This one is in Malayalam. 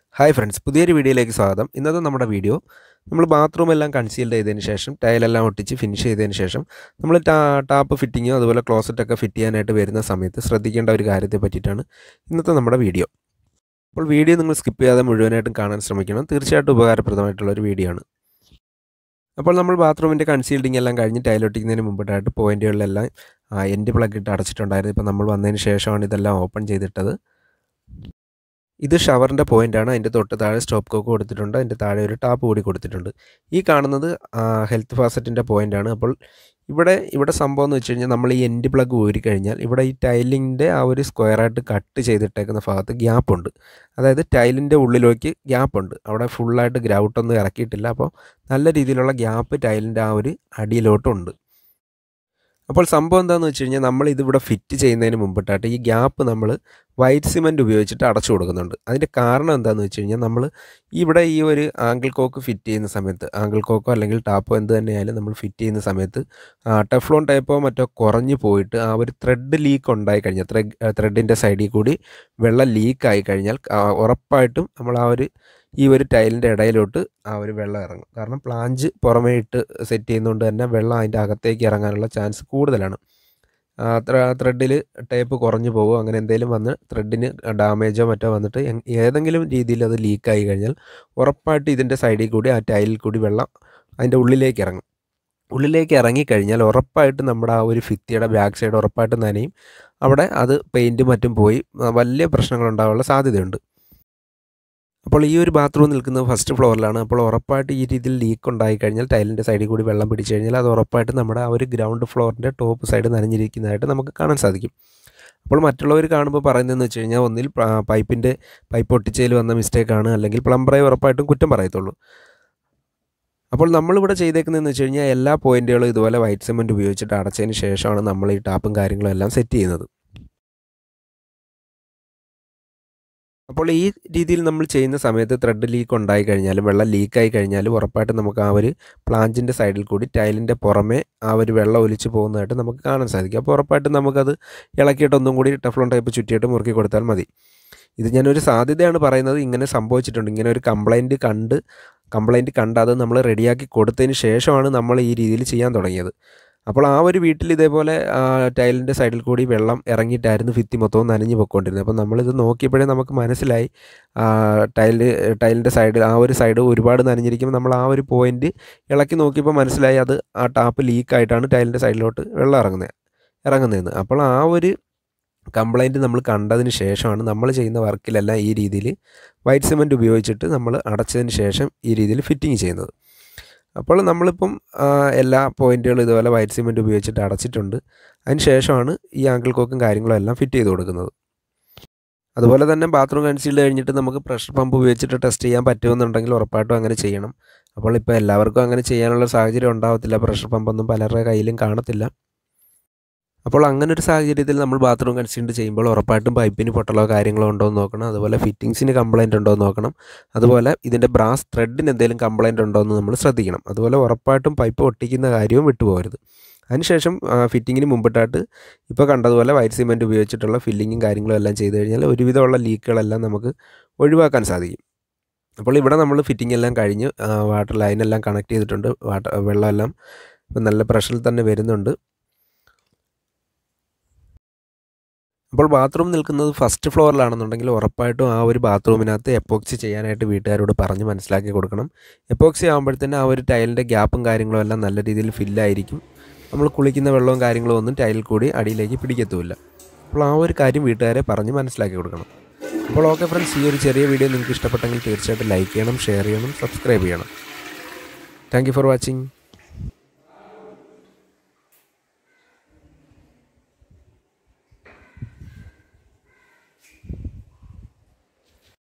ഹായ് ഫ്രണ്ട്സ് പുതിയൊരു വീഡിയോയിലേക്ക് സ്വാഗതം ഇന്നത്തെ നമ്മുടെ വീഡിയോ നമ്മൾ ബാത്റൂം എല്ലാം കൺസീൽഡ് ചെയ്തതിന് ശേഷം ടൈലെല്ലാം ഒട്ടിച്ച് ഫിനിഷ് ചെയ്തതിന് ശേഷം നമ്മൾ ടാ ടാപ്പ് ഫിറ്റിങ്ങോ അതുപോലെ ക്ലോസറ്റൊക്കെ ഫിറ്റ് ചെയ്യാനായിട്ട് വരുന്ന സമയത്ത് ശ്രദ്ധിക്കേണ്ട ഒരു കാര്യത്തെ പറ്റിയിട്ടാണ് ഇന്നത്തെ നമ്മുടെ വീഡിയോ അപ്പോൾ വീഡിയോ നിങ്ങൾ സ്കിപ്പ് ചെയ്യാതെ മുഴുവനായിട്ടും കാണാൻ ശ്രമിക്കണം തീർച്ചയായിട്ടും ഉപകാരപ്രദമായിട്ടുള്ള ഒരു വീഡിയോ ആണ് അപ്പോൾ നമ്മൾ ബാത്റൂമിൻ്റെ കൺസീൽഡിങ് എല്ലാം കഴിഞ്ഞ് ടൈലൊട്ടിക്കുന്നതിന് മുമ്പിട്ടായിട്ട് പോയിൻറ്റുകളിലെല്ലാം എൻഡ് പ്ലഗ് ഇട്ട് അടച്ചിട്ടുണ്ടായിരുന്നു ഇപ്പോൾ നമ്മൾ വന്നതിന് ശേഷമാണ് ഇതെല്ലാം ഓപ്പൺ ചെയ്തിട്ടത് ഇത് ഷവറിൻ്റെ പോയിൻ്റാണ് അതിൻ്റെ തൊട്ട് താഴെ സ്റ്റോപ്പ് കോക്ക് കൊടുത്തിട്ടുണ്ട് അതിൻ്റെ താഴെ ഒരു ടാപ്പ് കൂടി കൊടുത്തിട്ടുണ്ട് ഈ കാണുന്നത് ഹെൽത്ത് ഫാസറ്റിൻ്റെ പോയിൻ്റാണ് അപ്പോൾ ഇവിടെ ഇവിടെ സംഭവം എന്ന് വെച്ച് കഴിഞ്ഞാൽ നമ്മൾ ഈ എൻഡ് പ്ലഗ് ഊരി കഴിഞ്ഞാൽ ഇവിടെ ഈ ടൈലിൻ്റെ ആ ഒരു സ്ക്വയറായിട്ട് കട്ട് ചെയ്തിട്ടേക്കുന്ന ഭാഗത്ത് ഗ്യാപ്പുണ്ട് അതായത് ടൈലിൻ്റെ ഉള്ളിലേക്ക് ഗ്യാപ്പുണ്ട് അവിടെ ഫുള്ളായിട്ട് ഗ്രൗട്ടൊന്നും ഇറക്കിയിട്ടില്ല അപ്പോൾ നല്ല രീതിയിലുള്ള ഗ്യാപ്പ് ടൈലിൻ്റെ ആ ഒരു അടിയിലോട്ടുണ്ട് അപ്പോൾ സംഭവം എന്താണെന്ന് വെച്ച് കഴിഞ്ഞാൽ നമ്മൾ ഇതിവിടെ ഫിറ്റ് ചെയ്യുന്നതിന് മുമ്പിട്ടായിട്ട് ഈ ഗ്യാപ്പ് നമ്മൾ വൈറ്റ് സിമെൻറ്റ് ഉപയോഗിച്ചിട്ട് അടച്ചു കൊടുക്കുന്നുണ്ട് അതിൻ്റെ കാരണം എന്താണെന്ന് വെച്ച് കഴിഞ്ഞാൽ നമ്മൾ ഇവിടെ ഈ ഒരു ആംഗിൾ കോക്ക് ഫിറ്റ് ചെയ്യുന്ന സമയത്ത് ആംഗിൾ കോക്കോ അല്ലെങ്കിൽ ടാപ്പോ എന്ത് തന്നെയായാലും നമ്മൾ ഫിറ്റ് ചെയ്യുന്ന സമയത്ത് ടെഫ്ലോൺ ടൈപ്പോ മറ്റോ കുറഞ്ഞു പോയിട്ട് ആ ഒരു ത്രെഡ് ലീക്ക് ഉണ്ടായി കഴിഞ്ഞാൽ ത്രെഡ് ത്രെഡിൻ്റെ സൈഡിൽ കൂടി വെള്ളം ലീക്കായി കഴിഞ്ഞാൽ ഉറപ്പായിട്ടും നമ്മൾ ആ ഒരു ഈ ഒരു ടൈലിൻ്റെ ഇടയിലോട്ട് ആ ഒരു വെള്ളം ഇറങ്ങും കാരണം പ്ലാഞ്ച് പുറമേ ഇട്ട് സെറ്റ് ചെയ്യുന്നതുകൊണ്ട് തന്നെ വെള്ളം അതിൻ്റെ അകത്തേക്ക് ഇറങ്ങാനുള്ള ചാൻസ് കൂടുതലാണ് ത്രെഡിൽ ടേപ്പ് കുറഞ്ഞു പോകുമോ അങ്ങനെ എന്തെങ്കിലും വന്ന് ത്രെഡിന് ഡാമേജോ മറ്റോ വന്നിട്ട് ഏതെങ്കിലും രീതിയിൽ അത് ലീക്കായി കഴിഞ്ഞാൽ ഉറപ്പായിട്ട് ഇതിൻ്റെ സൈഡിൽ കൂടി ആ ടൈലിൽ കൂടി വെള്ളം അതിൻ്റെ ഉള്ളിലേക്ക് ഇറങ്ങും ഉള്ളിലേക്ക് ഇറങ്ങിക്കഴിഞ്ഞാൽ ഉറപ്പായിട്ട് നമ്മുടെ ആ ഒരു ഭിത്തിയുടെ ബാക്ക് സൈഡ് ഉറപ്പായിട്ട് നനയും അവിടെ അത് പെയിൻറ്റ് മറ്റും പോയി വലിയ പ്രശ്നങ്ങൾ ഉണ്ടാകാനുള്ള സാധ്യതയുണ്ട് അപ്പോൾ ഈ ഒരു ബാത്റൂം നിൽക്കുന്നത് ഫസ്റ്റ് ഫ്ലോറിലാണ് അപ്പോൾ ഉറപ്പായിട്ട് ഈ രീതിയിൽ ലീക്ക് ഉണ്ടായി കഴിഞ്ഞാൽ ടൈലിൻ്റെ സൈഡിൽ കൂടി വെള്ളം പിടിച്ചു കഴിഞ്ഞാൽ അത് ഉറപ്പായിട്ട് നമ്മുടെ ആ ഒരു ഗ്രൗണ്ട് ഫ്ലോറിൻ്റെ ടോപ്പ് സൈഡ് നനഞ്ഞിരിക്കുന്നതായിട്ട് നമുക്ക് കാണാൻ സാധിക്കും അപ്പോൾ മറ്റുള്ളവർ കാണുമ്പോൾ പറയുന്നതെന്ന് വെച്ച് കഴിഞ്ഞാൽ ഒന്നിൽ പൈപ്പിൻ്റെ പൈപ്പ് ഒട്ടിച്ചതിൽ വന്ന മിസ്റ്റേക്കാണ് അല്ലെങ്കിൽ പ്ലംബറെ ഉറപ്പായിട്ടും കുറ്റം പറയത്തുള്ളൂ അപ്പോൾ നമ്മളിവിടെ ചെയ്തേക്കുന്നതെന്ന് വെച്ച് കഴിഞ്ഞാൽ എല്ലാ പോയിൻറ്റുകളും ഇതുപോലെ വൈറ്റ് സിമെൻറ്റ് ഉപയോഗിച്ചിട്ട് അടച്ചതിന് ശേഷമാണ് നമ്മൾ ഈ ടാപ്പും കാര്യങ്ങളും എല്ലാം സെറ്റ് ചെയ്യുന്നത് അപ്പോൾ ഈ രീതിയിൽ നമ്മൾ ചെയ്യുന്ന സമയത്ത് ത്രെഡ് ലീക്ക് ഉണ്ടായി കഴിഞ്ഞാലും വെള്ളം ലീക്കായി കഴിഞ്ഞാലും ഉറപ്പായിട്ടും നമുക്ക് ആ ഒരു പ്ലാഞ്ചിൻ്റെ സൈഡിൽ കൂടി ടൈലിൻ്റെ പുറമെ ആ ഒരു വെള്ളം ഒലിച്ച് പോകുന്നതായിട്ട് നമുക്ക് കാണാൻ സാധിക്കും അപ്പോൾ ഉറപ്പായിട്ടും നമുക്കത് ഇളക്കിയിട്ട് ഒന്നും കൂടി ടെഫ്ലോൺ ടൈപ്പ് ചുറ്റിയിട്ട് മുറുക്കി കൊടുത്താൽ മതി ഇത് ഞാനൊരു സാധ്യതയാണ് പറയുന്നത് ഇങ്ങനെ സംഭവിച്ചിട്ടുണ്ട് ഇങ്ങനെ ഒരു കംപ്ലൈൻറ്റ് കണ്ട് കംപ്ലൈൻറ്റ് കണ്ട് അത് നമ്മൾ റെഡിയാക്കി കൊടുത്തതിന് ശേഷമാണ് നമ്മൾ ഈ രീതിയിൽ ചെയ്യാൻ തുടങ്ങിയത് അപ്പോൾ ആ ഒരു വീട്ടിൽ ഇതേപോലെ ടൈലിൻ്റെ സൈഡിൽ കൂടി വെള്ളം ഇറങ്ങിയിട്ടായിരുന്നു ഭിത്തി മൊത്തവും നനഞ്ഞു പോയിക്കൊണ്ടിരുന്നത് അപ്പോൾ നമ്മളിത് നോക്കിയപ്പോഴേ നമുക്ക് മനസ്സിലായി ടൈല് ടൈലിൻ്റെ സൈഡ് ആ ഒരു സൈഡ് ഒരുപാട് നനഞ്ഞിരിക്കുമ്പോൾ നമ്മൾ ആ ഒരു പോയിൻ്റ് ഇളക്കി നോക്കിയപ്പോൾ മനസ്സിലായി അത് ആ ടാപ്പ് ലീക്കായിട്ടാണ് ടൈലിൻ്റെ സൈഡിലോട്ട് വെള്ളം ഇറങ്ങുന്നത് ഇറങ്ങുന്നതെന്ന് അപ്പോൾ ആ ഒരു കംപ്ലൈൻറ്റ് നമ്മൾ കണ്ടതിന് ശേഷമാണ് നമ്മൾ ചെയ്യുന്ന വർക്കിലെല്ലാം ഈ രീതിയിൽ വൈറ്റ് സിമെൻറ്റ് ഉപയോഗിച്ചിട്ട് നമ്മൾ അടച്ചതിന് ശേഷം ഈ രീതിയിൽ ഫിറ്റിംഗ് ചെയ്യുന്നത് അപ്പോൾ നമ്മളിപ്പം എല്ലാ പോയിൻറ്റുകളും ഇതുപോലെ വൈറ്റ് സിമെൻറ്റ് ഉപയോഗിച്ചിട്ട് അടച്ചിട്ടുണ്ട് അതിന് ശേഷമാണ് ഈ ആങ്കിൾ കോക്കും കാര്യങ്ങളും എല്ലാം ഫിറ്റ് ചെയ്ത് കൊടുക്കുന്നത് അതുപോലെ തന്നെ ബാത്റൂം കൺസീൽഡ് കഴിഞ്ഞിട്ട് നമുക്ക് പ്രഷർ പമ്പ് ഉപയോഗിച്ചിട്ട് ടെസ്റ്റ് ചെയ്യാൻ പറ്റുമെന്നുണ്ടെങ്കിൽ ഉറപ്പായിട്ടും അങ്ങനെ ചെയ്യണം അപ്പോൾ ഇപ്പോൾ എല്ലാവർക്കും അങ്ങനെ ചെയ്യാനുള്ള സാഹചര്യം ഉണ്ടാവത്തില്ല പ്രഷർ പമ്പൊന്നും പലരുടെ കയ്യിലും കാണത്തില്ല അപ്പോൾ അങ്ങനെ ഒരു സാഹചര്യത്തിൽ നമ്മൾ ബാത്റൂം കൺസീൽഡ് ചെയ്യുമ്പോൾ ഉറപ്പായിട്ടും പൈപ്പിന് പൊട്ടലോ കാര്യങ്ങളോ ഉണ്ടോ എന്ന് നോക്കണം അതുപോലെ ഫിറ്റിങ്സിന് കംപ്ലൈൻറ്റ് ഉണ്ടോ എന്ന് നോക്കണം അതുപോലെ ഇതിൻ്റെ ബ്രാസ് ത്രെഡിന് എന്തെങ്കിലും കംപ്ലൈൻറ്റ് ഉണ്ടോ എന്ന് നമ്മൾ ശ്രദ്ധിക്കണം അതുപോലെ ഉറപ്പായിട്ടും പൈപ്പ് ഒട്ടിക്കുന്ന കാര്യവും വിട്ടുപോകരുത് അതിനുശേഷം ഫിറ്റിങ്ങിന് മുമ്പിട്ടായിട്ട് ഇപ്പോൾ കണ്ടതുപോലെ വൈറ്റ് സിമെൻറ്റ് ഉപയോഗിച്ചിട്ടുള്ള ഫില്ലിങ്ങും കാര്യങ്ങളും എല്ലാം ചെയ്ത് കഴിഞ്ഞാൽ ഒരുവിധമുള്ള ലീക്കുകളെല്ലാം നമുക്ക് ഒഴിവാക്കാൻ സാധിക്കും അപ്പോൾ ഇവിടെ നമ്മൾ ഫിറ്റിംഗ് എല്ലാം കഴിഞ്ഞ് വാട്ടർ ലൈനെല്ലാം കണക്ട് ചെയ്തിട്ടുണ്ട് വാട്ടർ വെള്ളമെല്ലാം ഇപ്പം നല്ല പ്രഷറിൽ തന്നെ വരുന്നുണ്ട് അപ്പോൾ ബാത്റൂം നിൽക്കുന്നത് ഫസ്റ്റ് ഫ്ലോറിലാണെന്നുണ്ടെങ്കിൽ ഉറപ്പായിട്ടും ആ ഒരു ബാത്റൂമിനകത്ത് എപ്പോക്സി ചെയ്യാനായിട്ട് വീട്ടുകാരോട് പറഞ്ഞ് മനസ്സിലാക്കി കൊടുക്കണം എപ്പോക്സി ആകുമ്പോഴത്തേന് ആ ഒരു ടൈലിൻ്റെ ഗ്യാപ്പും കാര്യങ്ങളും എല്ലാം നല്ല രീതിയിൽ ഫില്ലായിരിക്കും നമ്മൾ കുളിക്കുന്ന വെള്ളവും കാര്യങ്ങളും ഒന്നും ടൈലിൽ കൂടി അടിയിലേക്ക് പിടിക്കത്തുമില്ല അപ്പോൾ ആ ഒരു കാര്യം വീട്ടുകാരെ പറഞ്ഞ് മനസ്സിലാക്കി കൊടുക്കണം അപ്പോൾ ഓക്കെ ഫ്രണ്ട്സ് ഈ ഒരു ചെറിയ വീഡിയോ നിങ്ങൾക്ക് ഇഷ്ടപ്പെട്ടെങ്കിൽ തീർച്ചയായിട്ടും ലൈക്ക് ചെയ്യണം ഷെയർ ചെയ്യണം സബ്സ്ക്രൈബ് ചെയ്യണം താങ്ക് ഫോർ വാച്ചിങ്